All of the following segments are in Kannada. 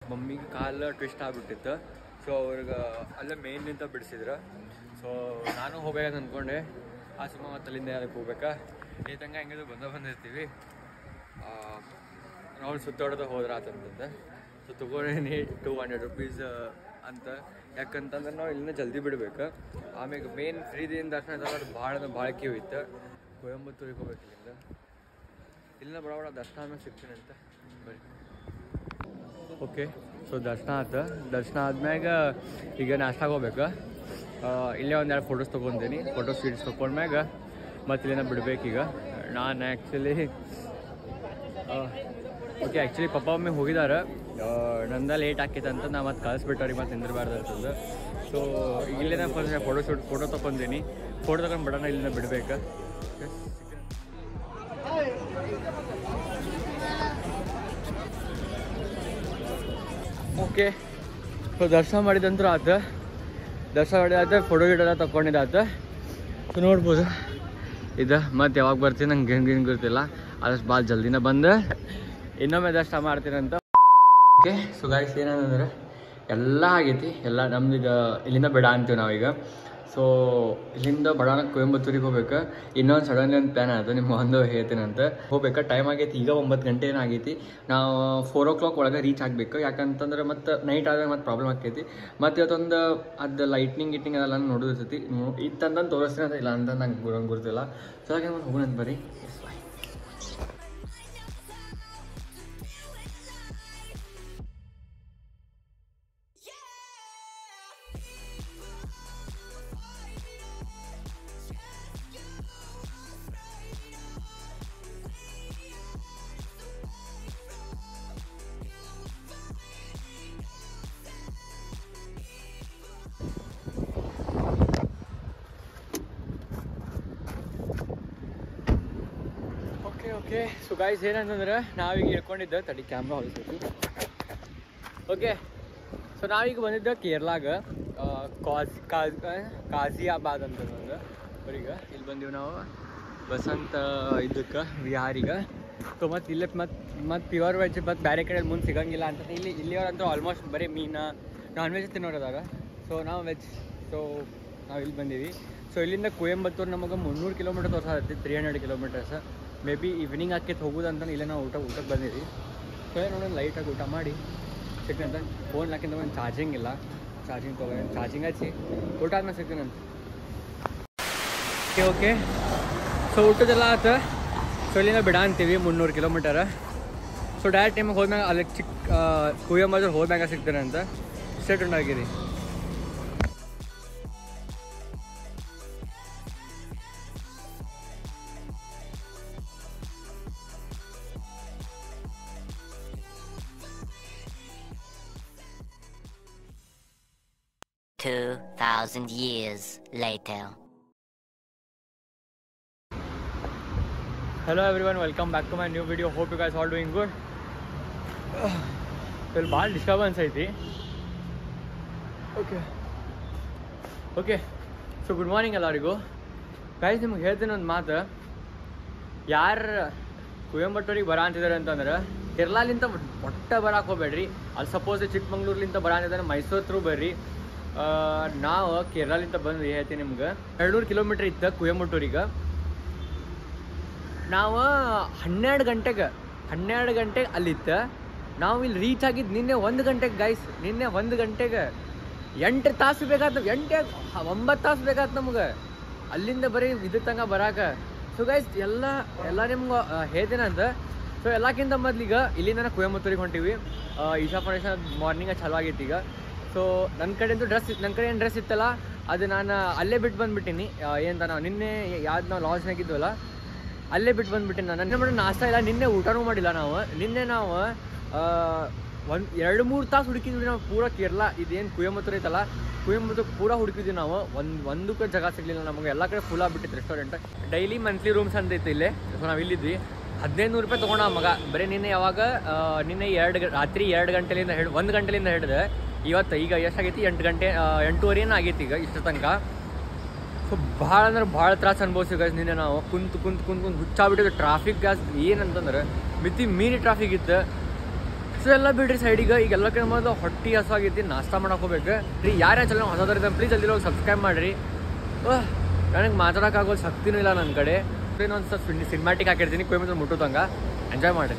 ಮಮ್ಮಿಗೆ ಕಾಲು ಟ್ವಿಸ್ಟ್ ಆಗ್ಬಿಟ್ಟಿತ್ತು ಸೊ ಅವ್ರಿಗೆ ಅಲ್ಲೇ ಮೇನ್ ನಿಂತ ಬಿಡಿಸಿದ್ರು ಸೊ ನಾನು ಹೋಗ್ಬೇಕಂತ ಅಂದ್ಕೊಂಡೆ ಆ ಸುಮ್ಮ ಮತ್ತೆ ಅಲ್ಲಿಂದ ಅದಕ್ಕೆ ಹೋಗ್ಬೇಕಾ ಈ ತಂಗ ಹೆಂಗಿದ್ರು ಬಂದ ಬಂದಿರ್ತೀವಿ ನಾವು ಸುತ್ತಾಡೋದ ಹೋದ್ರ ಆತಂತಂದ ಸೊ ತಗೊಂಡೇನಿ ಟೂ ಹಂಡ್ರೆಡ್ ರುಪೀಸ್ ಅಂತ ಯಾಕಂತಂದ್ರೆ ನಾವು ಇಲ್ಲಿಂದ ಜಲ್ದಿ ಬಿಡ್ಬೇಕು ಆಮೇಲೆ ಮೇನ್ ಫ್ರೀದಿಂದ ದರ್ಶನ ಇದ್ದಲ್ಲ ಅದು ಭಾಳ ಅಂದ್ರೆ ಭಾಳ ಕ್ಯೂ ಇತ್ತು ಕೊಯಂಬತ್ತೂರಿಗೆ ಹೋಗ್ಬೇಕು ಇಲ್ಲಿಂದ ಇಲ್ಲಿಂದ ಬಡ ಬಡ ದರ್ಶನ ಆದ್ಮೇಲೆ ಸಿಗ್ತೀನಿ ಅಂತ ಬರೀ ಓಕೆ ಸೊ ದರ್ಶನ ಆಯ್ತು ದರ್ಶನ ಆದ್ಮ್ಯಾಗ ಈಗ ನಾಷ್ಟಾಗ ಹೋಗ್ಬೇಕು ಆ, ಇಲ್ಲೇ ಒಂದೆರಡು ಫೋಟೋಸ್ ತೊಗೊಂತೀನಿ ಫೋಟೋ ಶೀಟ್ಸ್ ತೊಗೊಂಡ್ಮ್ಯಾಗ ಮತ್ತೆ ಇಲ್ಲಿಂದ ಬಿಡ್ಬೇಕೀಗ ನಾನು ಆ್ಯಕ್ಚುಲಿ ಓಕೆ ಆ್ಯಕ್ಚುಲಿ ಪಪ್ಪ ಒಮ್ಮೆ ಹೋಗಿದ್ದಾರೆ ನಂದ ಲೇಟ್ ಆಕೈತೆ ಅಂತ ನಾ ಮತ್ತೆ ಕಳಿಸ್ಬಿಟ್ಟವ್ರಿಗೆ ಮತ್ತೆ ನಿಂದಿರಬಾರ್ದು ಅಂತಂದು ಸೊ ಇಲ್ಲಿಂದ ಫಸ್ಟ್ ಫೋಟೋ ಶೂಟ್ ಫೋಟೋ ತೊಗೊಂತೀನಿ ಫೋಟೋ ತೊಗೊಂಡು ಬಿಡೋಣ ಇಲ್ಲಿಂದ ಬಿಡ್ಬೇಕು ಓಕೆ ಸೊ ದರ್ಶನ ಮಾಡಿದಂತೂ ಆತ ದರ್ಶನ ಮಾಡಿದಾತ ಫೋಟೋ ಗಿಡ ತಗೊಂಡಿದ್ದಾತ ಸೊ ನೋಡ್ಬೋದು ಇದು ಮತ್ತೆ ಯಾವಾಗ ಬರ್ತೀನಿ ನಂಗೆ ಹೆಂಗೆ ಹೆಂಗೆ ಗೊತ್ತಿಲ್ಲ ಆದಷ್ಟು ಭಾಳ ಜಲ್ದಿನ ಬಂದು ಇನ್ನೊಮ್ಮೆ ದರ್ಶನ ಮಾಡ್ತೀನಂತ ಓಕೆ ಸೊ ಗಾಯ್ಸ್ ಏನಂದ್ರೆ ಎಲ್ಲ ಆಗೈತಿ ಎಲ್ಲ ನಮ್ದು ಈಗ ಇಲ್ಲಿಂದ ಬಿಡ ಅಂತೀವಿ ನಾವೀಗ ಸೊ ಇಲ್ಲಿಂದ ಬಡಾನ ಕೊಯಂಬತ್ತೂರಿಗೆ ಹೋಗ್ಬೇಕು ಇನ್ನೊಂದು ಸಡನ್ಲಿ ಒಂದು ಪ್ಲ್ಯಾನ್ ಆಯ್ತು ನಿಮ್ಗೆ ಒಂದು ಹೇಳ್ತೀನಂತ ಹೋಗ್ಬೇಕಾ ಟೈಮ್ ಆಗೈತಿ ಈಗ ಒಂಬತ್ತು ಗಂಟೆ ಏನಾಗೈತಿ ನಾವು ಫೋರ್ ಓ ಕ್ಲಾಕ್ ಒಳಗೆ ರೀಚ್ ಆಗಬೇಕು ಯಾಕಂತಂದ್ರೆ ಮತ್ತೆ ನೈಟ್ ಆದಾಗ ಮತ್ತೆ ಪ್ರಾಬ್ಲಮ್ ಆಕೈತಿ ಮತ್ತು ಇವತ್ತೊಂದು ಅದು ಲೈಟ್ನಿಂಗ್ ಗಿಟ್ನಿಂಗ್ ಅದೆಲ್ಲ ನೋಡೋದಿರ್ತೈತಿ ಇತ್ತಂತಂದು ತೋರಿಸ್ತೀನಿ ಅಂತ ಇಲ್ಲ ಅಂತ ನಂಗೆ ಗುರು ಗುರುತಿಲ್ಲ ಸೊ ಹಾಗೆ ಮತ್ತೆ ಹೋಗೋಣ ಅಂತ ಬರ್ರಿ ಓಕೆ ಓಕೆ ಸೊ ಗಾಯ್ಸ್ ಏನಂತಂದ್ರೆ ನಾವೀಗ ಇಳ್ಕೊಂಡಿದ್ದೆ ತಡಿ ಕ್ಯಾಮ್ರಾ ಹೊಲಿಸ್ಬೇಕು ಓಕೆ ಸೊ ನಾವೀಗ ಬಂದಿದ್ದ ಕೇರಳಾಗ ಆ, ಕಾಜ್ ಕಾಜ್ ಕಾಜಿಯಾಬಾದ್ ಅಂತ ಒಂದು ಅವ್ರೀಗ ಇಲ್ಲಿ ಬಂದೀವಿ ನಾವು ಬಸಂತ ಇದಕ್ಕೆ ವಿಹಾರಿಗೆ ಸೊ ಮತ್ತು ಇಲ್ಲೇ ಮತ್ತು ಮತ್ತು ಪ್ಯೂರ್ ವೆಜ್ ಮತ್ತು ಬೇರೆ ಕಡೆ ಮುಂದೆ ಸಿಗಂಗಿಲ್ಲ ಅಂತ ಇಲ್ಲಿ ಇಲ್ಲಿಯವ್ರಂತೂ ಆಲ್ಮೋಸ್ಟ್ ಬರೀ ಮೀನು ನಾನ್ ವೆಜ್ ತಿನ್ನೋರದಾರ ಸೊ ನಾವು ವೆಜ್ ಸೊ ನಾವು ಇಲ್ಲಿ ಬಂದೀವಿ ಸೊ ಇಲ್ಲಿಂದ ಕೊಯಂಬತ್ತೂರು ನಮಗೆ ಮುನ್ನೂರು ಕಿಲೋಮೀಟರ್ ತೋರ್ಸತ್ತೆ three hundred kilometers maybe evening ಆಕೈತೆ ಹೋಗೋದಂತ ಇಲ್ಲೇ ನಾವು ಊಟ ಊಟಕ್ಕೆ ಬಂದೀವಿ ಸೊ ನೋಡೋಣ ಲೈಟಾಗಿ ಊಟ ಮಾಡಿ ಸಿಗ್ತಂತ ಫೋನ್ ಹಾಕಿಂದ ಒಂದು ಚಾರ್ಜಿಂಗ್ ಇಲ್ಲ ಚಾರ್ಜಿಂಗ್ ತೊಗೊಂಡು ಚಾರ್ಜಿಂಗ್ ಹಚ್ಚಿ ಊಟ ಆದ್ಮೇಲೆ ಸಿಗ್ತೀನಂತ ಓಕೆ ಓಕೆ ಸೊ ಊಟದೆಲ್ಲ ಆತ ಸೊ ಇಲ್ಲಿಂದ ಬಿಡ ಅಂತೀವಿ ಮುನ್ನೂರು ಕಿಲೋಮೀಟರ್ ಸೊ ಡೈರೆಕ್ಟ್ ನಿಮಗೆ ಹೋದ್ಮ್ಯಾಗ ಅಲ್ಲಿ ಚಿಕ್ಕ ಕುಯ್ಯಂಬಾದ್ರು ಹೋದ್ಮ್ಯಾಗ ಸಿಗ್ತಾರೆ ಅಂತ ಸ್ಟೇಟ್ ಆಗಿರಿ Two thousand years later. hello everyone welcome back to my new video hope you guys all doing good ಇಲ್ಲಿ ಭಾಳ ಡಿಸ್ಟರ್ಬೆನ್ಸ್ ಐತಿ okay okay so good morning ಎಲ್ಲರಿಗೂ ಗೈಸ್ ನಿಮ್ಗೆ ಹೇಳ್ತೀನಿ ಒಂದು ಮಾತು ಯಾರು ಕುವೆಂಬಟ್ಟೂರಿಗೆ ಬರ ಅಂತಿದ್ದಾರೆ ಅಂತಂದ್ರೆ ಕೇರಳಲಿಂದ ಒಟ್ಟ ಬರಕ್ಕೆ ಹೋಗ್ಬೇಡ್ರಿ ಅಲ್ಲಿ ಸಪೋಸ್ ಚಿಕ್ಕಮಂಗ್ಳೂರ್ಲಿಂದ ಬರ ಅಂತಿದ್ದಾರೆ ಮೈಸೂರು ಥ್ರೂ ಬರ್ರಿ ಆ, ನಾವು ಕೇರಳಲಿಂದ ಬಂದ್ವಿ ಹೇಳ್ತೀನಿ ನಿಮ್ಗೆ ಎರಡುನೂರು ಕಿಲೋಮೀಟ್ರ್ ಇತ್ತು ಕುವೆಂಬಟ್ಟೂರಿಗೆ ನಾವು ಹನ್ನೆರಡು ಗಂಟೆಗೆ ಹನ್ನೆರಡು ಗಂಟೆಗೆ ಅಲ್ಲಿತ್ತು ನಾವು ಇಲ್ಲಿ ರೀಚ್ ಆಗಿದ್ದು ನಿನ್ನೆ ಒಂದು ಗಂಟೆಗೆ ಗೈಸ್ ನಿನ್ನೆ ಒಂದು ಗಂಟೆಗೆ ಎಂಟು ತಾಸು ಬೇಕಾಯ್ತು ಎಂಟು ಒಂಬತ್ತು ತಾಸು ಬೇಕಾಯ್ತು ನಮ್ಗೆ ಅಲ್ಲಿಂದ ಬರೀ ಇದು ತನಕ ಬರಾಕ ಸೊ ಗೈಸ್ ಎಲ್ಲ ಎಲ್ಲ ನಿಮ್ಗೆ ಹೇಳ್ತೇನಂತ ಸೊ ಎಲ್ಲಕ್ಕಿಂತ ಮೊದ್ಲೀಗ ಇಲ್ಲಿಂದ ಕೊಯಮತ್ತೂರಿಗೆ ಹೊಂಟಿವಿ ಆ, ಈಶಾ ಫೌಂಡೇಶನ್ ಮಾರ್ನಿಂಗ್ ಚಾಲು ಆಗೈತಿ ಈಗ ಸೊ ನನ್ನ ಕಡೆಂದು ಡ್ರೆಸ್ ನನ್ನ ಕಡೆ ಏನು ಡ್ರೆಸ್ ಇತ್ತಲ್ಲ ಅದು ನಾನು ಅಲ್ಲೇ ಬಿಟ್ಟು ಬಂದ್ಬಿಟ್ಟಿನಿ ಏನು ನಾವು ನಿನ್ನೆ ಯಾವ್ದು ನಾವು ಲಾಸ್ನಾಗಿದ್ವಲ್ಲ ಅಲ್ಲೇ ಬಿಟ್ಟು ಬಂದ್ಬಿಟ್ಟೆ ನಾನು ನನ್ನ ಮಾಡಿ ನಾಷ್ಟ ಇಲ್ಲ ನಿನ್ನೆ ಊಟನೂ ಮಾಡಿಲ್ಲ ನಾವು ನಿನ್ನೆ ನಾವು ಒಂದು ಎರಡು ಮೂರು ತಾಸು ಹುಡುಕಿದ್ವಿ ನಾವು ಪೂರ ಕೇರಳ ಇದೇನು ಕುಯಮತ್ತೂರು ಐತಲ್ಲ ಕುಯಮತ್ತೂರು ಪೂರ ಹುಡುಕಿದ್ವಿ ನಾವು ಒಂದು ಒಂದಕ್ಕೆ ಜಾಗ ಸಿಗಲಿಲ್ಲ ನಮಗೆ ಎಲ್ಲ ಕಡೆ ಫುಲ್ ಆಗ್ಬಿಟ್ಟಿತ್ತು ರೆಸ್ಟೋರೆಂಟ್ ಡೈಲಿ ಮಂತ್ಲಿ ರೂಮ್ಸ್ ಅಂತ ಇತ್ತು ಇಲ್ಲೇ ಸೊ ನಾವು ಇಲ್ಲಿದ್ವಿ ಹದಿನೈದು ನೂರು ರೂಪಾಯಿ ತೊಗೊಂಡ ಮಗ ಬರೀ ನಿನ್ನೆ ಯಾವಾಗ ಆ, ನಿನ್ನೆ ಎರಡು ಗ- ರಾತ್ರಿ ಎರಡು ಗಂಟೆಲಿಂದ ಹಿಡಿದು ಒಂದು ಗಂಟೆಲಿಂದ ಹಿಡಿದು ಇವತ್ತು ಈಗ ಎಷ್ಟಾಗೈತಿ ಎಂಟು ಗಂಟೆ ಆ, ಎಂಟೂವರೆ ಏನೋ ಆಗೈತಿ ಈಗ ಇಷ್ಟು ತನಕ ಸೊ ಭಾಳ ಅಂದ್ರೆ ಭಾಳ ತ್ರಾಸ ಅನ್ಭವಿಸಿ ಗೈಸ್ ನಿನ್ನೆ ನಾವು ಕುಂತು ಕುಂತು ಕುಂತು ಕುಂತು ಹುಚ್ಚಾಗ್ಬಿಟ್ಟಿದ್ದು ಟ್ರಾಫಿಕ್ ಗ್ಯಾಸ್ ಏನಂತಂದ್ರೆ ಮಿತಿ ಮೀರಿ ಟ್ರಾಫಿಕ್ ಇತ್ತು ಸೊ ಎಲ್ಲ ಬಿಡ್ರಿ ಸೈಡಿಗೆ ಈಗ ಎಲ್ಲ ಕಡೆ ಮೊದಲು ಹೊಟ್ಟಿ ಹಸುವಾಗೈತಿ ನಾಷ್ಟ ಮಾಡಕ್ ಹೋಗ್ಬೇಕು ರೀ ಯಾರ್ಯಾರ ಚಲೋ ಹೊಸದರಿದ್ದ ಪ್ಲೀಸ್ ಅಲ್ಲಿ ಹೋಗಿ ಸಬ್ಸ್ಕ್ರೈಬ್ ಮಾಡ್ರಿ ನನಗೆ ಮಾತಾಡೋಕ್ಕಾಗೋ ಶಕ್ತಿನೂ ಇಲ್ಲ ನನ್ನ ಕಡೆ ಇನ್ನೊಂದು ಸ್ವಲ್ಪ ಸಿನಿಮಾಟಿಕ್ ಹಾಕಿರ್ತೀನಿ ಕೊಯ್ಮತ್ತೂರು ಮುಟ್ಟುತ್ತಂಗ ಎಂಜಾಯ್ ಮಾಡ್ರಿ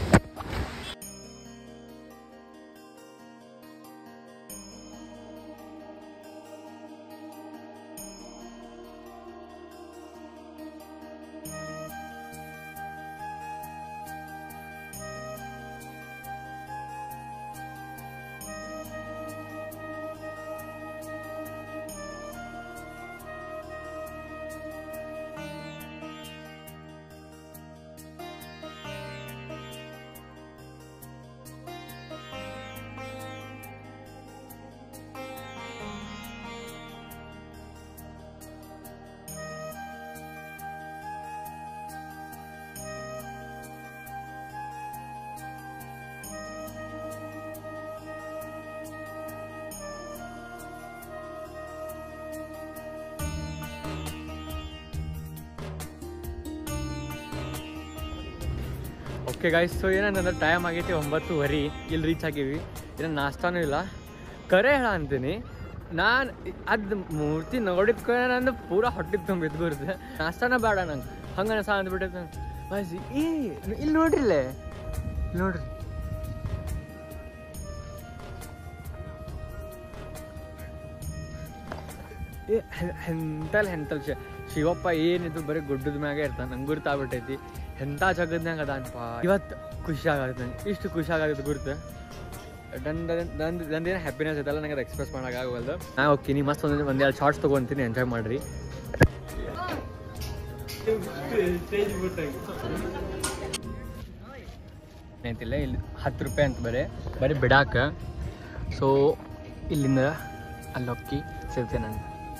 ಓಕೆ ಗಾಯ್ಸ್ ಸೊ ಏನಂತಂದ್ರೆ ಟೈಮ್ ಆಗೈತಿ ಒಂಬತ್ತುವರೆ ಇಲ್ಲಿ ರೀಚ್ ಆಗೀವಿ ಇನ್ನು ನಾಷ್ಟಾನೂ ಇಲ್ಲ ಕರೆ ಹೇಳ ಅಂತೀನಿ ನಾನು ಅದು ಮೂರ್ತಿ ನೋಡಿದ್ಕೊ ನಂದು ಪೂರ ಹೊಟ್ಟೆ ತುಂಬ ಎದ್ಗುರ್ದೆ ನಾಷ್ಟಾನ ಬೇಡ ನಂಗೆ ಹಂಗೆ ನಸ ಅಂದ್ಬಿಟ್ಟೈತೆ ನಂಗೆ ಬಾಯ್ಸಿ ಈ ಇಲ್ಲಿ ನೋಡ್ರಿಲ್ಲೇ ಇಲ್ಲಿ ನೋಡ್ರಿ ಏ ಎಂತಲ್ ಎಂತಲ್ ಶಿ ಶಿವಪ್ಪ ಏನಿದ್ರು ಬರೀ ಗುಡ್ಡದ ಮ್ಯಾಗ ಇರ್ತಾನೆ ನಂಗೆ ಗುರ್ತಾಗ್ಬಿಟ್ಟೈತಿ ಎಂಥ ಜಗದ್ನಾಗ ಅದಾನಪ್ಪ ಇವತ್ತು ಖುಷಿ ಆಗತ್ತೆ ನಂಗೆ ಇಷ್ಟು ಖುಷಿ ಆಗತ್ತೆ ಗುರ್ತು ನಂದು ನಂದು ನಂದೇನು ಹ್ಯಾಪಿನೆಸ್ ಐತಲ್ಲ ನನಗೆ ಅದು ಎಕ್ಸ್ಪ್ರೆಸ್ ಮಾಡೋಕ್ಕಾಗವಲ್ದು ನಾ ಹೋಗ್ತೀನಿ ಮಸ್ತ್ ಒಂದು ಒಂದೆರಡು ಶಾರ್ಟ್ಸ್ ತೊಗೊತೀನಿ ಎಂಜಾಯ್ ಮಾಡಿರಿ ಏನಂತಿಲ್ಲ ಇಲ್ಲಿ ಹತ್ತು ರೂಪಾಯಿ ಅಂತ ಬರೀ ಬರೀ ಬಿಡಾಕ ಸೊ ಇಲ್ಲಿಂದ ಅಲ್ಲಿ ಹೋಗಿ ಸಿಗ್ತೇನೆ ನಾನು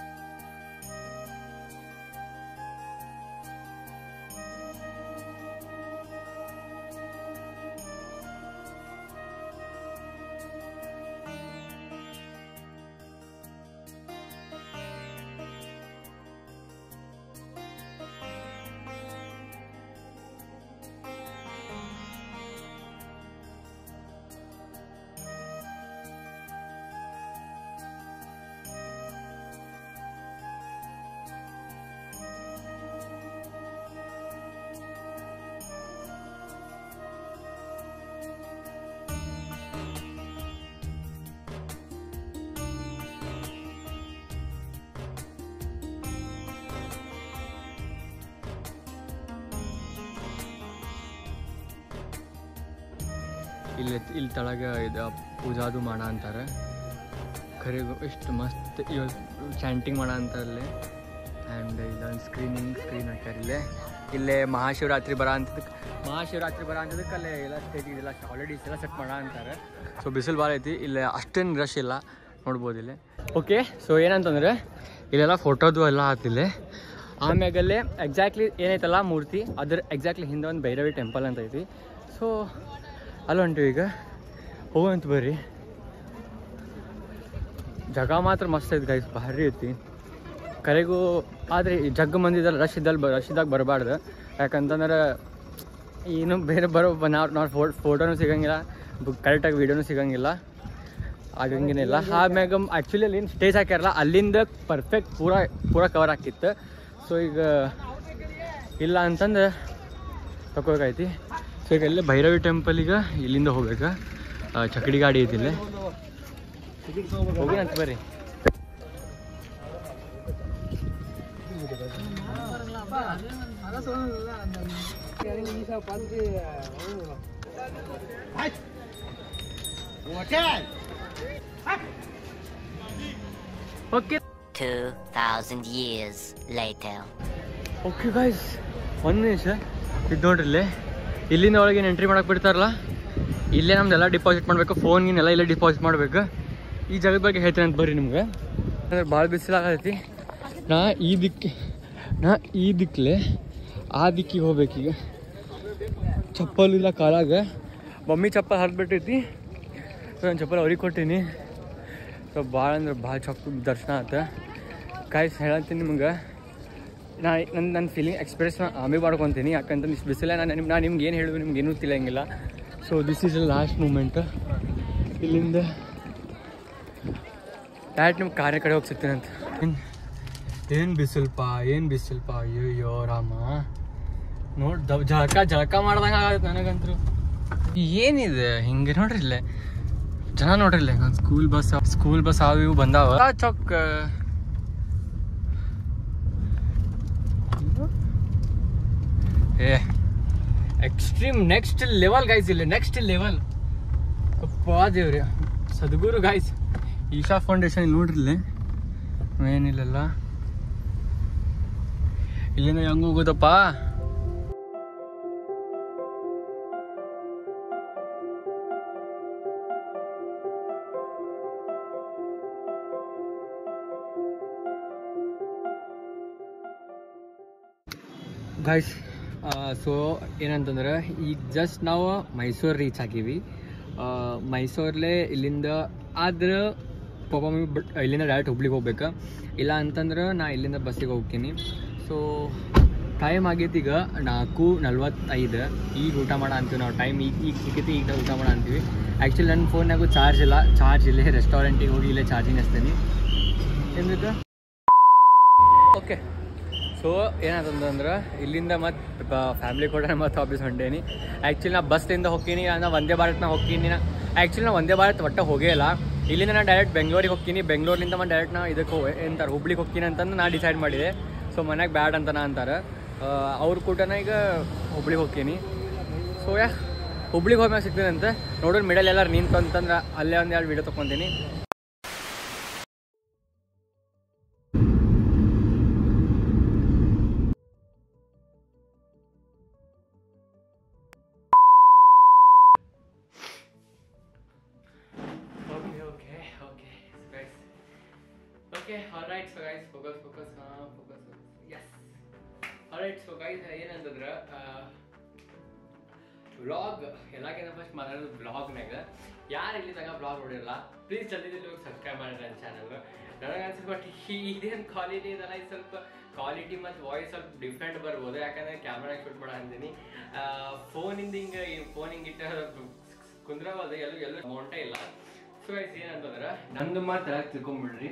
ಇಲ್ಲಿ ಇಲ್ಲಿ ತಳಗ ಇದು ಪೂಜಾದು ಮಾಡ ಅಂತಾರೆ ಖರೆಗೂ ಎಷ್ಟು ಮಸ್ತ್ ಇವತ್ತು ಚಾಂಟಿಂಗ್ ಮಾಡ ಅಂತಾರಲ್ಲಿ ಆ್ಯಂಡ್ ಇಲ್ಲೊಂದು ಸ್ಕ್ರೀನಿಂಗ್ ಸ್ಕ್ರೀನ್ ಹಾಕ್ಯಾರ ಇಲ್ಲೇ ಇಲ್ಲೇ ಮಹಾಶಿವರಾತ್ರಿ ಬರ ಅಂತದಕ್ಕೆ ಮಹಾಶಿವರಾತ್ರಿ ಬರ ಅಂತದಕ್ಕೆ ಅಲ್ಲೇ ಎಲ್ಲ ಸ್ಟೇಜ್ ಇದೆಲ್ಲ ಆಲ್ರೆಡಿ ಎಲ್ಲ ಸೆಟ್ ಮಾಡ ಅಂತಾರೆ ಸೊ ಬಿಸಿಲು ಭಾಳ ಐತಿ ಇಲ್ಲೇ ಅಷ್ಟೇನು ರಶ್ ಇಲ್ಲ ನೋಡ್ಬೋದು ಇಲ್ಲಿ ಓಕೆ ಸೊ ಏನಂತಂದ್ರೆ ಇಲ್ಲೆಲ್ಲ ಫೋಟೋದು ಎಲ್ಲ ಆತಿಲ್ಲೇ ಆಮ್ಯಾಗಲ್ಲೇ ಎಕ್ಸಾಕ್ಟ್ಲಿ ಏನೈತಲ್ಲ ಮೂರ್ತಿ ಅದ್ರ ಎಕ್ಸಾಕ್ಟ್ಲಿ ಹಿಂದೆ ಒಂದು ಭೈರವಿ ಟೆಂಪಲ್ ಅಂತ ಐತಿ ಸೊ ಅಲ್ಲಿ ಹೊಂಟಿವಿ ಈಗ ಹೋಗುವಂತ ಬರ್ರಿ ಜಾಗ ಮಾತ್ರ ಮಸ್ತ್ ಐತಿ ಗೈಸ್ ಭಾರಿ ಐತಿ ಕರೆಗೂ ಆದರೆ ಈ ಜಗ್ಗ ಮಂದಿದಲ್ಲಿ ರಶ್ ಇದ್ದಲ್ಲಿ ಬ ರಶ್ ಇದ್ದಾಗ ಬರಬಾರ್ದು ಯಾಕಂತಂದ್ರೆ ಏನು ಬೇರೆ ಬರೋ ನಾವು ನಾವು ಫೋ ಫೋಟೋನು ಸಿಗಂಗಿಲ್ಲ ಕರೆಕ್ಟಾಗಿ ವೀಡಿಯೋನು ಸಿಗಂಗಿಲ್ಲ ಆಗಂಗೇನಿಲ್ಲ ಆಮ್ಯಾಗ ಆ್ಯಕ್ಚುಲಿ ಅಲ್ಲಿ ಏನು ಸ್ಟೇಜ್ ಹಾಕ್ಯಾರಲ್ಲ ಅಲ್ಲಿಂದ ಪರ್ಫೆಕ್ಟ್ ಪೂರ ಪೂರ ಕವರ್ ಆಕಿತ್ತು ಸೊ ಈಗ ಇಲ್ಲ ಅಂತಂದ್ರೆ ತಗೋಬೇಕೈತಿ ಸೊ ಈಗ ಇಲ್ಲೇ ಭೈರವಿ ಟೆಂಪಲಿಗೆ ಇಲ್ಲಿಂದ ಹೋಗ್ಬೇಕು ಆ, ಚಕಡಿ ಗಾಡಿ ಐತಿ ಇಲ್ಲೇ ಹೋಗಿ ಅಂತ ಬರ್ರಿ okay 2,000 years later. Okay guys ಒಂದು ನಿಮಿಷ ಇದು ನೋಡ್ರಿ ಇಲ್ಲೇ ಇಲ್ಲಿಂದ ಒಳಗೆ ಏನು ಎಂಟ್ರಿ ಮಾಡಕ್ಕೆ ಬಿಡ್ತಾರಲ್ಲ ಇಲ್ಲೇ ನಮ್ದೆಲ್ಲ ಡಿಪಾಸಿಟ್ ಮಾಡಬೇಕು ಫೋನ್ಗಿನೆಲ್ಲ ಇಲ್ಲೇ ಡಿಪಾಸಿಟ್ ಮಾಡಬೇಕು ಈ ಜಾಗದ ಬಗ್ಗೆ ಹೇಳ್ತೇನೆ ಅಂತ ಬರ್ರಿ ನಿಮ್ಗೆ ಅಂದ್ರೆ ಭಾಳ ಬಿಸಿಲಾಗತೈತಿ ನಾ ಈ ದಿಕ್ಕಿ ನಾ ಈ ದಿಕ್ಕಲೆ ಆ ದಿಕ್ಕಿಗೆ ಹೋಗ್ಬೇಕೀಗ ಚಪ್ಪಲ್ ಇಲ್ಲ ಕಾಲಾಗ ಮಮ್ಮಿ ಚಪ್ಪಲ್ ಹರಿದ್ಬಿಟ್ಟೈತಿ ಸೊ ನಾನು ಚಪ್ಪಲ್ ಅವ್ರಿಗೆ ಕೊಟ್ಟೀನಿ ಸೊ ಭಾಳ ಅಂದ್ರೆ ಭಾಳ ಚೊಕ್ಕ ದರ್ಶನ ಆತ ಕಾಯ್ಸ್ ಹೇಳತ್ತೀನಿ ನಿಮ್ಗೆ ನಾ ನನ್ನ ನನ್ನ ಫೀಲಿಂಗ್ ಎಕ್ಸ್ಪ್ರೆಸ್ ಆಮೇಲೆ ಮಾಡ್ಕೊತೀನಿ ಯಾಕಂತಂದ್ರೆ ಇಷ್ಟು ಬಿಸಿಲ ನಾನು ನಿಮ್ಗೆ ನಾನು ನಿಮ್ಗೆ ಏನು ಹೇಳಿದ್ರು ನಿಮ್ಗೆ ಏನೂ ತಿಳಿಯಂಗಿಲ್ಲ so this is the last moment ಇಲ್ಲಿಂದ ಡೈರೆಕ್ಟ್ ನಿಮ್ಮ ಕಾರ್ಯ ಕಡೆ ಹೋಗಿ ಸಿಗ್ತೇನೆ ಅಂತ ಏನು ಬಿಸಿಲ್ಪ ಏನು ಬಿಸಿಲ್ಪ ಅಯ್ಯೋ ರಾಮ ನೋಡ್ ದವ್ ಜಳಕ ಜಳಕ ಮಾಡ್ದಂಗೆ ಆಗತ್ತೆ ನನಗಂತೂ ಏನಿದೆ ಹಿಂಗೆ ನೋಡ್ರಿ ಇಲ್ಲೇ ಜನ ನೋಡ್ರಿ ಇಲ್ಲೇ ಒಂದು ಸ್ಕೂಲ್ ಬಸ್ ಸ್ಕೂಲ್ ಬಸ್ ಅವು ಇವು ಬಂದಾವ ಚೌಕ್ ಏ ಎಕ್ಸ್ಟ್ರೀಮ್ ನೆಕ್ಸ್ಟ್ ಲೆವೆಲ್ ಗೈಸ್ ಇಲ್ಲಿ ನೆಕ್ಸ್ಟ್ ಲೆವೆಲ್ ಅಪ್ಪ ದೇವ್ರಿ ಸದ್ಗುರು ಗಾಯ್ಸ್ ಈಶಾ ಫೌಂಡೇಶನ್ ಇಲ್ಲಿ ನೋಡ್ರಿ ಇಲ್ಲಿ ಏನಿಲ್ಲಲ್ಲ ಇಲ್ಲಿಂದ ಹೆಂಗ್ ಹೋಗೋದಪ್ಪ ಗಾಯ್ಸ್ ಸೊ ಏನಂತಂದ್ರೆ ಈಗ ಜಸ್ಟ್ ನಾವು ಮೈಸೂರು ರೀಚ್ ಆಗೀವಿ ಮೈಸೂರಲ್ಲೇ ಇಲ್ಲಿಂದ ಆದ್ರೆ ಪಾಪ ಮಮ್ಮಿ ಬಟ್ ಇಲ್ಲಿಂದ ಡೈರೆಕ್ಟ್ ಹುಬ್ಳಿಗೆ ಹೋಗ್ಬೇಕು ಇಲ್ಲ ಅಂತಂದ್ರೆ ನಾ ಇಲ್ಲಿಂದ ಬಸ್ಸಿಗೆ ಹೋಗ್ತೀನಿ ಸೊ ಟೈಮ್ ಆಗೈತಿ ಈಗ ನಾಲ್ಕು ನಲ್ವತ್ತೈದು ಈಗ ಊಟ ಮಾಡ ಅಂತೀವಿ ನಾವು ಟೈಮ್ ಈಗ ಈಗ ಸಿಕ್ಕೈತಿ ಈಗ ಊಟ ಮಾಡ ಅಂತೀವಿ ಆ್ಯಕ್ಚುಲಿ ನನ್ನ ಫೋನ್ನಾಗೂ ಚಾರ್ಜ್ ಇಲ್ಲ ಚಾರ್ಜ್ ಇಲ್ಲೇ ರೆಸ್ಟೋರೆಂಟಿಗೆ ಹೋಗಿ ಇಲ್ಲೇ ಚಾರ್ಜಿಂಗ್ ಹಚ್ತೀನಿ ಏನ್ಬೇಕು ಓಕೆ ಸೊ ಏನಾದಂದ್ರೆ ಇಲ್ಲಿಂದ ಮತ್ತೆ ಫ್ಯಾಮಿಲಿ ಕೂಡ ಮತ್ತೆ ವಾಪಸ್ ಹೊಂಟೇನಿ ಆ್ಯಕ್ಚುಲಿ ನಾ ಬಸ್ಸಿಂದ ಹೋಗ್ತೀನಿ ನಾ ವಂದೇ ಭಾರತ್ನ ಹೋಗ್ತೀನಿ ನಾ ಆ್ಯಕ್ಚುಲಿ ನಾ ವಂದೇ ಭಾರತ್ ಒಟ್ಟು ಹೋಗೇ ಇಲ್ಲ ಇಲ್ಲಿಂದ ನಾನು ಡೈರೆಕ್ಟ್ ಬೆಂಗಳೂರಿಗೆ ಹೋಗ್ತೀನಿ ಬೆಂಗಳೂರಿಂದ ನಾನು ಡೈರೆಕ್ಟ್ ನಾ ಇದಕ್ಕೆ ಹೋಗಿ ಎಂತಾರೆ ಹುಬ್ಳಿಗೆ ಹೋಗ್ತೀನಿ ಅಂತಂದು ನಾ ಡಿಸೈಡ್ ಮಾಡಿದೆ ಸೊ ಮನ್ಯಾಗ ಬ್ಯಾಡ್ ಅಂತ ನಾ ಅಂತಾರೆ ಅವ್ರ ಕೂಟನ ಈಗ ಹುಬ್ಳಿಗೆ ಹೋಗ್ತೀನಿ ಸೊ ಯಾ ಹುಬ್ಳಿಗೆ ಹೋದ್ಮೇಲೆ ಸಿಗ್ತೀನಿ ಅಂತ ನೋಡೋಣ ಮಿಡಲ್ ಎಲ್ಲಾರು ನಿಂತು ಅಂತಂದ್ರೆ ಅಲ್ಲೇ ಒಂದು ಎರಡು ವೀಡಿಯೋ ತೊಗೊತೀನಿ Okay, okay, okay. So guys. Okay, alright, so guys, focus, focus, uh, focus, focus. Yes. Alright, so guys, ಏನಂತಂದ್ರೆ ವ್ಲಾಗ್ ಎಲ್ಲಕ್ಕಿಂತ ಫಸ್ಟ್ ಮಾತಾಡೋದು ವ್ಲಾಗ್ನಾಗ ಯಾರು ಇಲ್ಲಿ ತನಕ ವ್ಲಾಗ್ ನೋಡಿರಲ್ಲ ಪ್ಲೀಸ್ ಜಲ್ದಿ ಜಲ್ದಿ ಹೋಗಿ ಸಬ್ಸ್ಕ್ರೈಬ್ ಮಾಡಿ ನನ್ನ ಚಾನಲ್ ನನಗೆ ಅನ್ಸುತ್ತೆ ಬಟ್ ಇದೇನು ಕ್ವಾಲಿಟಿ ಇದಲ್ಲ ಇದು ಸ್ವಲ್ಪ ಕ್ವಾಲಿಟಿ ಮತ್ತು ವಾಯ್ಸ್ ಸ್ವಲ್ಪ ಡಿಫ್ರೆಂಟ್ ಬರ್ಬೋದು ಯಾಕಂದ್ರೆ ಕ್ಯಾಮ್ರಾಗ ಶೂಟ್ ಮಾಡೋ ಅಂತೀನಿ ಫೋನಿಂದ ಹಿಂಗೆ ಫೋನ್ ಹಿಂಗೆ ಇಟ್ಟ ಕುಂದ್ರವಲ್ದು ಎಲ್ಲೂ ಎಲ್ಲೂ ಅಮೌಂಟೇ ಇಲ್ಲ ಸೊ ಗೈಸ್ ಏನಂತಂದ್ರೆ ನಂದು ಮಾತ್ರ ತಿಳ್ಕೊಂಬಿಡ್ರಿ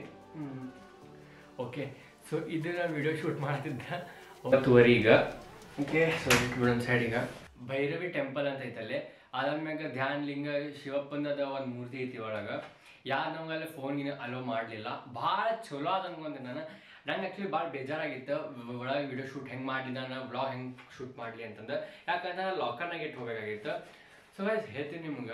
ಓಕೆ ಸೊ ಇದು ನಾನು ವಿಡಿಯೋ ಶೂಟ್ ಮಾಡ್ತಿದ್ದ ಒಂಬತ್ತುವರೆ ಈಗ ಓಕೆ ಸೊ ಬಿಡೋನ್ ಸೈಡ್ ಈಗ ಭೈರವಿ ಟೆಂಪಲ್ ಅಂತ ಐತಲ್ಲಿ ಅದಾದ್ಮ್ಯಾಗ ಧ್ಯಾನ ಲಿಂಗ ಶಿವಪ್ಪಂದದ ಒಂದು ಮೂರ್ತಿ ಐತಿ ಒಳಗ ಯಾರು ನಮ್ಗಲ್ಲಿ ಫೋನ್ಗಿನ ಅಲೋ ಮಾಡಲಿಲ್ಲ ಭಾಳ ಚಲೋ ಅದ ಅನ್ಕೊಂಡೆ ನಾನು ನಂಗೆ ಆ್ಯಕ್ಚುಲಿ ಭಾಳ ಬೇಜಾರಾಗಿತ್ತು ಒಳಗೆ ವಿಡಿಯೋ ಶೂಟ್ ಹೆಂಗೆ ಮಾಡಲಿ ನಾನು ಬ್ಲಾಗ್ ಹೆಂಗೆ ಶೂಟ್ ಮಾಡಲಿ ಅಂತಂದು ಯಾಕಂದ್ರೆ ಲಾಕರ್ನಾಗ ಇಟ್ಟು ಹೋಗ್ಬೇಕಾಗಿತ್ತು ಸೊ ಗೈಸ್ ಹೇಳ್ತೀನಿ ನಿಮ್ಗೆ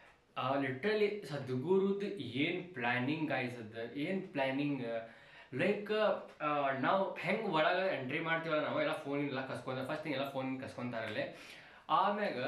ಲಿಟ್ರಲಿ ಸದ್ಗುರುದು ಏನು ಪ್ಲ್ಯಾನಿಂಗ್ ಗಾಯ್ಸದ ಏನು ಪ್ಲ್ಯಾನಿಂಗ್ ಲೈಕ್ ನಾವು ಹೆಂಗೆ ಒಳಗೆ ಎಂಟ್ರಿ ಮಾಡ್ತೀವಲ್ಲ ನಾವು ಎಲ್ಲ ಫೋನ್ ಎಲ್ಲ ಕಸ್ಕೊಂತ ಫಸ್ಟ್ ಎಲ್ಲ ಫೋನ್ ಕಸ್ಕೊಂತಾರಲ್ಲೇ ಆಮ್ಯಾಗ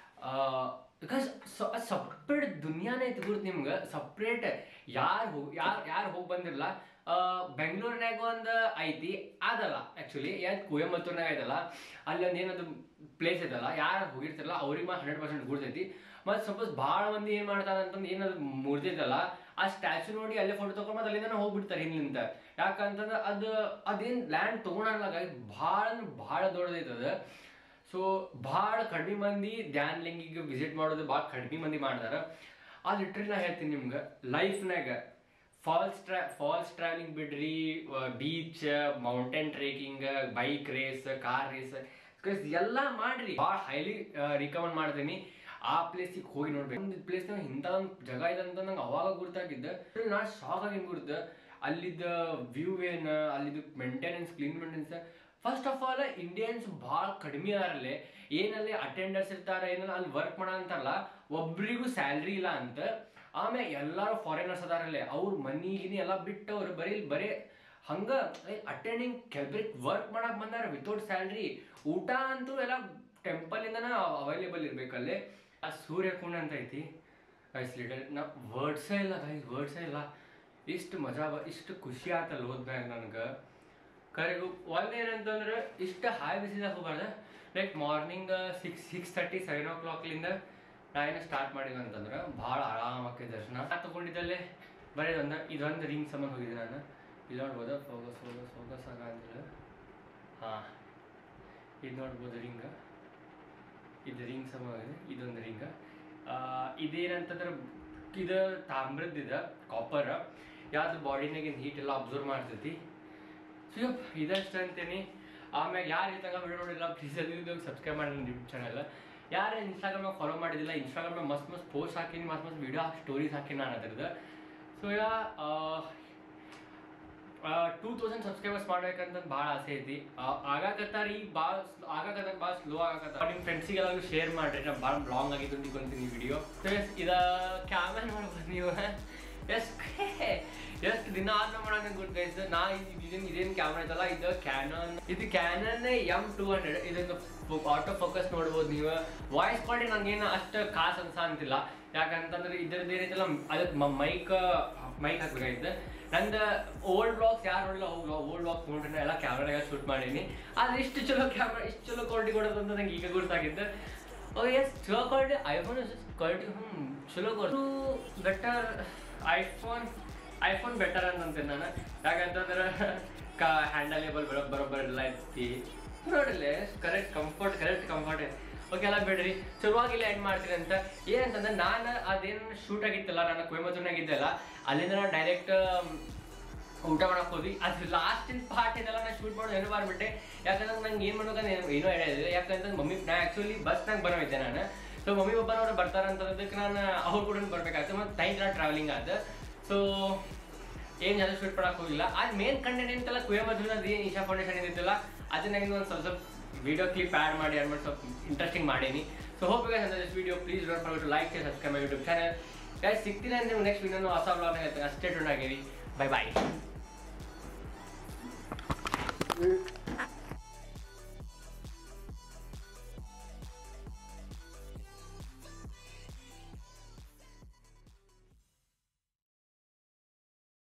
ಬಿಕಾಸ್ ಸಪ್ರೇಟ್ ದುನಿಯಾನೇ ಐತಿ ಗುರುತು ನಿಮ್ಗೆ ಸಪ್ರೇಟ್ ಯಾರು ಹೋಗಿ ಯಾರು ಯಾರು ಹೋಗಿ ಬಂದಿರಲ್ಲ ಬೆಂಗಳೂರಿನಾಗ ಒಂದು ಐತಿ ಅದಲ್ಲ ಆ್ಯಕ್ಚುಲಿ ಯಾರು ಕೊಯಂಬತ್ತೂರ್ನಾಗ ಐತಲ್ಲ ಅಲ್ಲಿ ಒಂದು ಏನದು ಪ್ಲೇಸ್ ಐತಲ್ಲ ಯಾರು ಹೋಗಿರ್ತಾರಲ್ಲ ಅವ್ರಿಗೆ ಮಾತ್ರ ಹಂಡ್ರೆಡ್ ಪರ್ಸೆಂಟ್ ಗುರ್ತೈತಿ ಮತ್ತು ಸಪೋಸ್ ಭಾಳ ಮಂದಿ ಏನು ಮಾಡ್ತಾರೆ ಅಂತಂದು ಏನದು ಮುರಿದೈತಲ್ಲ ಆ ಸ್ಟ್ಯಾಚು ನೋಡಿ ಅಲ್ಲೇ ಫೋಟೋ ತೊಗೊಂಡು ಮತ್ತೆ ಅಲ್ಲಿಂದ ಹೋಗ್ಬಿಡ್ತಾರೆ ಹಿಂದಿಂದ ಯಾಕಂತಂದ್ರೆ ಅದು ಅದೇನು ಲ್ಯಾಂಡ್ ತೊಗೊಳಲ್ಲ ಭಾಳ ಅಂದ್ರೆ ಭಾಳ ದೊಡ್ಡದೈತದ ಸೊ ಭಾಳ ಕಡಿಮೆ ಮಂದಿ ಧ್ಯಾನ್ ಲಿಂಗಿಗೆ ವಿಸಿಟ್ ಮಾಡೋದು ಭಾಳ ಕಡಿಮೆ ಮಂದಿ ಮಾಡ್ತಾರ ಆ ಲಿಟ್ರಲಿ ನಾ ಹೇಳ್ತೀನಿ ನಿಮ್ಗೆ ಲೈಫ್ನಾಗ ಫಾಲ್ಸ್ ಟ್ರಾ ಫಾಲ್ಸ್ ಟ್ರಾವೆಲಿಂಗ್ ಬಿಡ್ರಿ beach mountain trekking bike race car race ಎಲ್ಲ ಮಾಡ್ರಿ ಭಾಳ ಹೈಲಿ ರಿಕಮೆಂಡ್ ಮಾಡ್ತೀನಿ ಆ ಪ್ಲೇಸಿಗೆ ಹೋಗಿ ನೋಡ್ಬೇಕು ಒಂದು ಪ್ಲೇಸ್ನಾಗ ಇಂಥ ಒಂದು ಜಾಗ ಇದೆ ಅಂತ ನಂಗೆ ಅವಾಗ ಗುರ್ತಾಗಿದ್ದೆ ನಾ ಶಾಕ್ ಆಗಿ ಗುರ್ತ ಅಲ್ಲಿದ್ದ ವ್ಯೂ ಏನು ಅಲ್ಲಿದ್ದು maintenance clean maintenance first of all Indians ಭಾಳ ಕಡಿಮೆ ಅದಾರಲ್ಲಿ ಏನಲ್ಲಿ ಅಟೆಂಡರ್ಸ್ ಇರ್ತಾರೆ ಏನಲ್ಲ ಅಲ್ಲಿ ವರ್ಕ್ ಮಾಡೋ ಅಂತಾರಲ್ಲ ಒಬ್ರಿಗೂ ಸ್ಯಾಲ್ರಿ ಇಲ್ಲ ಅಂತ ಆಮೇಲೆ ಎಲ್ಲರೂ ಫಾರಿನರ್ಸ್ ಅದಾರಲ್ಲಿ ಅವ್ರ ಮನಿಗಿನಿ ಎಲ್ಲ ಬಿಟ್ಟು ಅವ್ರು ಬರೀ ಬರೀ ಹಂಗ ಅಟೆಂಡಿಂಗ್ ಕೆಲ್ಬ್ರಿಕ್ ವರ್ಕ್ ಮಾಡಕ್ ಬಂದಾರ ವಿತೌಟ್ ಸ್ಯಾಲ್ರಿ ಊಟ ಅಂತೂ ಎಲ್ಲ ಟೆಂಪಲ್ ಇಂದನ ಅವೈಲೇಬಲ್ ಇರ್ಬೇಕಲ್ಲಿ ಆ ಸೂರ್ಯಕುಂಡ ಅಂತ ಐತಿ ಗೈಸ್ ಲೀಡರ್ ನಾ ವರ್ಡ್ಸೇ ಇಲ್ಲ ಗೈಸ್ ವರ್ಡ್ಸೇ ಇಲ್ಲ ಇಷ್ಟು ಮಜಾ ಬ ಇಷ್ಟು ಖುಷಿ ಆತಲ್ಲ ಓದ್ಮ್ಯಾಗ ನನಗೆ ಕರೆಗೂ ಒಂದು ಏನಂತಂದ್ರೆ ಇಷ್ಟು ಹಾಯ್ ಬಿಸಿದಾಗ ಹೋಗ್ಬಾರ್ದು like morning six six thirty seven ಓ ಕ್ಲಾಕ್ಲಿಂದ ನಾ ಏನು ಸ್ಟಾರ್ಟ್ ಮಾಡಿದ್ವಿ ಅಂತಂದ್ರೆ ಭಾಳ ಆರಾಮಕ್ಕೆ ದರ್ಶನ ನಾ ತಗೊಂಡಿದ್ದಲ್ಲೇ ಬರೀ ಒಂದು ಇದೊಂದು ರಿಂಗ್ ಸಂಬಂಧ ಹೋಗಿದ್ದೆ ನಾನು ಇಲ್ಲಿ ನೋಡ್ಬೋದು ಫೋಕಸ್ ಫೋಕಸ್ ಫೋಕಸ್ ಆಗ ಅಂದ್ರೆ ಹಾಂ ಇದು ನೋಡ್ಬೋದು ರಿಂಗ್ ಇದು ರಿಂಗ್ ಸಂಬಂಧ ಇದೊಂದು ರಿಂಗ್ ಇದೇನಂತಂದ್ರೆ ಇದು ತಾಮ್ರದ್ದಿದ ಕಾಪರ್ ಯಾವ್ದು ಬಾಡಿನಾಗಿನ ಹೀಟ್ ಎಲ್ಲ ಅಬ್ಸರ್ವ್ ಮಾಡ್ತೈತಿ ಸೊ ಯಪ್ ಇದಷ್ಟು ಅಂತೀನಿ ಆಮ್ಯಾಗ ಯಾರು ಇದ್ದಾಗ ವಿಡಿಯೋ ನೋಡಿಲ್ಲ ಪ್ಲೀಸ್ ಅದು ಸಬ್ಸ್ಕ್ರೈಬ್ ಮಾಡಿ ನನ್ನ ಯೂಟ್ಯೂಬ್ ಚಾನಲ್ ಯಾರು ಇನ್ಸ್ಟಾಗ್ರಾಮ್ ಫಾಲೋ ಮಾಡಿದಿಲ್ಲ ಇನ್ಸ್ಟಾಗ್ರಾಮ್ ಮಸ್ತ್ ಮಸ್ತ್ ಪೋಸ್ಟ್ ಹಾಕಿನಿ ಮಸ್ತ್ ಮಸ್ತ್ ವಿಡಿಯೋ ಸ್ಟೋರೀಸ್ ಹಾಕಿನಿ ನಾನು ಅದ್ರದ್ದು so ya two thousand subscribers ಮಾಡ್ಬೇಕಂತ ಭಾಳ ಆಸೆ ಐತಿ ಆಗಾಕತ್ತಾರ ಈಗ ಭಾಳ ಆಗಾಕತ್ತಾರ ಭಾಳ ಸ್ಲೋ ಆಗಾಕತ್ತಾರ ನಿಮ್ಮ ಫ್ರೆಂಡ್ಸಿಗೆಲ್ಲ ಶೇರ್ ಮಾಡ್ರಿ ನಾ ಭಾಳ ಲಾಂಗ್ ಆಗಿತ್ತು ಅಂದ್ಕೊಂತೀನಿ ಈ ವಿಡಿಯೋ ಸೊ ಎಸ್ ಇದ ಕ್ಯಾಮರಾ ಮಾಡ್ಬೋದು ನೀವು ಎಸ್ ಎಷ್ಟು ದಿನ ಆದ್ಮೇಲೆ ಮಾಡೋಣ ಗುಡ್ ಗೈಸ್ ನಾ ಇದೇನು ಇದೇನು ಕ್ಯಾಮ್ರಾ ಐತಲ್ಲ ಇದು ಕ್ಯಾನನ್ ಇದು ಕ್ಯಾನನ್ ಎಮ್ ಟೂ ಹಂಡ್ರೆಡ್ ಇದೊಂದು ಆಟೋ ಫೋಕಸ್ ನೋಡ್ಬೋದು ನೀವು ವಾಯ್ಸ್ ಕ್ವಾಲಿಟಿ ನಂಗೇನು ಅಷ್ಟು ಖಾಸ್ ಅನ್ಸ ಅಂತಿಲ್ಲ ಯಾಕಂತಂದ್ರೆ ಇದ್ರದ್ದು ಏನೈತಲ್ಲ ಅದಕ್ಕೆ ಮೈಕ್ ಮೈಕ್ ಹಾಕ್ಬೇಕಾಗಿತ್ತು ನಂದು ಓಲ್ಡ್ ಬ್ಲಾಗ್ಸ್ ಯಾರು ನೋಡಿಲ್ಲ ಓಲ್ಡ್ ಬ್ಲಾಗ್ಸ್ ನೋಡ್ರಿ ಎಲ್ಲ ಕ್ಯಾಮ್ರಾಗ ಶೂಟ್ ಮಾಡೀನಿ ಆದ್ರೆ ಇಷ್ಟು ಚಲೋ ಕ್ಯಾಮ್ರಾ ಇಷ್ಟು ಚಲೋ ಕ್ವಾಲಿಟಿ ಕೊಡೋದು ಅಂತ ನಂಗೆ ಈಗ ಗೊತ್ತಾಗಿದ್ದು ಓ ಎಸ್ ಚಲೋ ಕ್ವಾಲಿಟಿ ಐಫೋನ್ ಕ್ವಾಲಿಟಿ ಹ್ಞೂ ಚಲೋ ಕೊಡ್ತು ಬೆಟರ್ ಐಫೋನ್ ಐಫೋನ್ ಬೆಟರ್ ಅಂತಂತೀನಿ ನಾನು ಯಾಕಂತಂದ್ರೆ ಕ ಹ್ಯಾಂಡಲೇಬಲ್ ಬರೋ ಬರೋಬ್ಬರ ಎಲ್ಲ ಐತಿ ನೋಡಿಲ್ಲ correct comfort correct comfort okay ಎಲ್ಲ ಬಿಡ್ರಿ ಚಲುವಾಗಿಲ್ಲ ಎಂಡ್ ಮಾಡ್ತೀನಿ ಅಂತ ಏನಂತಂದ್ರೆ ನಾನು ಅದೇನು ಶೂಟ್ ಆಗಿತ್ತಲ್ಲ ನಾನು ಕೊಯಮತ್ತೂರ್ನಾಗ ಇದ್ದೆಲ್ಲ ಅಲ್ಲಿಂದ ನಾನು ಡೈರೆಕ್ಟ್ ಊಟ ಮಾಡಕ್ ಹೋದ್ವಿ ಅದು ಲಾಸ್ಟಿನ ಪಾರ್ಟ್ ಇದೆಲ್ಲ ನಾನು ಶೂಟ್ ಮಾಡೋದು ಏನು ಮಾಡ್ಬಿಟ್ಟೆ ಯಾಕಂದ್ರೆ ನಂಗೆ ಏನು ಮಾಡ್ಬೇಕಂತ ಏನೋ ಏನೋ ಐಡಿಯಾ ಇಲ್ಲ ಯಾಕಂದ್ರೆ ಮಮ್ಮಿ ನಾ ಆ್ಯಕ್ಚುಲಿ ಬಸ್ನಾಗ ಬರೋಯಿದ್ದೆ ನಾನು ಸೊ ಮಮ್ಮಿ ಪಪ್ಪನವ್ರು ಬರ್ತಾರೆ ಅಂತಂದಕ್ಕೆ ನಾನು ಅವ್ರು ಕೂಡ ಬರ್ಬೇಕಾಗ್ತದೆ ಮತ್ತು ಟೈಮ್ ಎಲ್ಲ ಟ್ರಾವೆಲಿಂಗ್ ಆದ ಸೊ ಏನು ಜಾಸ್ತಿ ಶೂಟ್ ಮಾಡಕ್ಕೆ ಹೋಗಿಲ್ಲ ಅದು ಮೇನ್ ಕಂಟೆಂಟ್ ಏನಂತಲ್ಲ ಕುಯಮದ್ರದ ಏನು ಇಶಾ ಫೌಂಡೇಶನ್ ಏನಿತ್ತಲ್ಲ ಅದನ್ನ ಒಂದು ಸ್ವಲ್ಪ ಸ್ವಲ್ಪ ವಿಡಿಯೋ ಕ್ಲಿಪ್ ಆ್ಯಡ್ ಮಾಡಿ ಆ್ಯಡ್ ಮಾಡಿ ಸ್ವಲ್ಪ ಇಂಟ್ರೆಸ್ಟಿಂಗ್ ಮಾಡೀನಿ ಸೊ ಹೋಪ್ ಗೈಸ್ ಅಂತ this video please don't forget to like share subscribe my YouTube channel guys ಸಿಗ್ತೀನಿ ಅಂದ್ರೆ ನೆಕ್ಸ್ಟ್ ವಿಡಿಯೋ ಹೊಸ ಬ್ಲಾಗ್ನ ಹೇಳ್ತೀನಿ ಅಷ್ಟೇ ಟೂನ್ ಆಗಿರಿ ಬೈ ಬಾಯ್